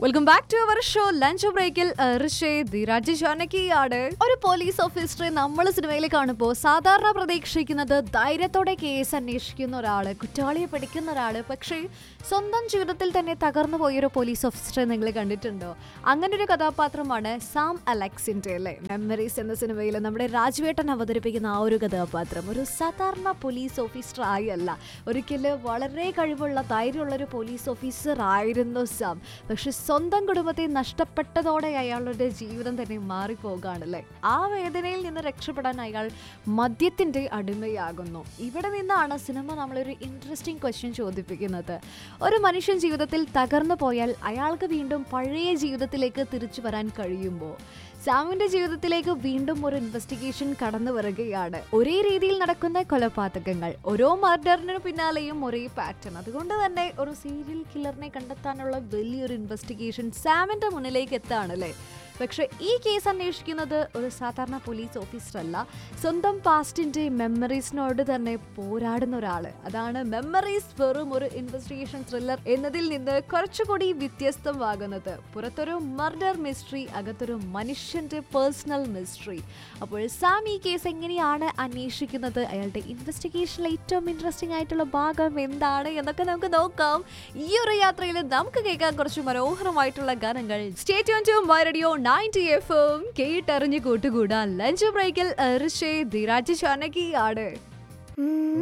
welcome back to our show lunch ബ്രേക്കിൽ ധീരാജ് ജാനകിയാണ് ഒരു police ഓഫീസറെ നമ്മൾ സിനിമയിൽ കാണുമ്പോൾ സാധാരണ പ്രതീക്ഷിക്കുന്നത് ധൈര്യത്തോടെ കേസ് അന്വേഷിക്കുന്ന ഒരാള് കുറ്റവാളിയെ പിടിക്കുന്ന ഒരാള് പക്ഷേ സ്വന്തം ജീവിതത്തിൽ തന്നെ തകർന്നു പോയൊരു പോലീസ് ഓഫീസറെ നിങ്ങൾ കണ്ടിട്ടുണ്ടോ അങ്ങനെ ഒരു കഥാപാത്രമാണ് സാം അലക്സിന്റെ അല്ലേ മെമ്മറീസ് എന്ന സിനിമയിൽ നമ്മുടെ രാജുവേട്ടൻ അവതരിപ്പിക്കുന്ന ആ ഒരു കഥാപാത്രം ഒരു സാധാരണ പോലീസ് ഓഫീസർ ആയല്ല ഒരിക്കലും വളരെ കഴിവുള്ള ധൈര്യമുള്ള ഒരു പോലീസ് ഓഫീസർ ആയിരുന്നു സാം പക്ഷെ സ്വന്തം കുടുംബത്തെ നഷ്ടപ്പെട്ടതോടെ അയാളുടെ ജീവിതം തന്നെ മാറിപ്പോകാണല്ലേ ആ വേദനയിൽ നിന്ന് രക്ഷപ്പെടാൻ അയാൾ മദ്യത്തിന്റെ അടിമയാകുന്നു ഇവിടെ നിന്നാണ് സിനിമ നമ്മളൊരു ഇൻട്രസ്റ്റിംഗ് ക്വസ്റ്റ്യൻ ചോദിപ്പിക്കുന്നത് ഒരു മനുഷ്യൻ ജീവിതത്തിൽ തകർന്നു പോയാൽ അയാൾക്ക് വീണ്ടും പഴയ ജീവിതത്തിലേക്ക് തിരിച്ചു വരാൻ കഴിയുമ്പോൾ സാമിന്റെ ജീവിതത്തിലേക്ക് വീണ്ടും ഒരു ഇൻവെസ്റ്റിഗേഷൻ കടന്നു വരികയാണ് ഒരേ രീതിയിൽ നടക്കുന്ന കൊലപാതകങ്ങൾ ഓരോ മർഡറിന് പിന്നാലെയും ഒരേ പാറ്റേൺ അതുകൊണ്ട് തന്നെ ഒരു സീരിയൽ കില്ലറിനെ കണ്ടെത്താനുള്ള വലിയൊരു ഇൻവെസ്റ്റിഗേഷൻ സാമിന്റെ മുന്നിലേക്ക് എത്താണല്ലേ പക്ഷെ ഈ കേസ് അന്വേഷിക്കുന്നത് ഒരു സാധാരണ പോലീസ് ഓഫീസർ അല്ല സ്വന്തം പാസ്റ്റിന്റെ മെമ്മറീസിനോട് തന്നെ പോരാടുന്ന ഒരാള് അതാണ് മെമ്മറീസ് വെറും ഒരു ഇൻവെസ്റ്റിഗേഷൻ ത്രില്ലർ എന്നതിൽ നിന്ന് കുറച്ചുകൂടി വ്യത്യസ്തമാകുന്നത് പുറത്തൊരു മർഡർ മിസ്റ്ററി അകത്തൊരു മനുഷ്യന്റെ പേഴ്സണൽ മിസ്റ്ററി അപ്പോൾ സാം ഈ കേസ് എങ്ങനെയാണ് അന്വേഷിക്കുന്നത് അയാളുടെ ഇൻവെസ്റ്റിഗേഷനിലെ ഏറ്റവും ഇൻട്രസ്റ്റിംഗ് ആയിട്ടുള്ള ഭാഗം എന്താണ് എന്നൊക്കെ നമുക്ക് നോക്കാം ഈ ഒരു യാത്രയിൽ നമുക്ക് കേൾക്കാൻ കുറച്ച് മനോഹരമായിട്ടുള്ള ഗാനങ്ങൾ state to my radio ninety F M കേട്ടറിഞ്ഞ് കൂട്ടുകൂടാൻ ലഞ്ച് ബ്രേക്കിൽ ഋഷേ ധീരാജ് ചാനകിയാണ്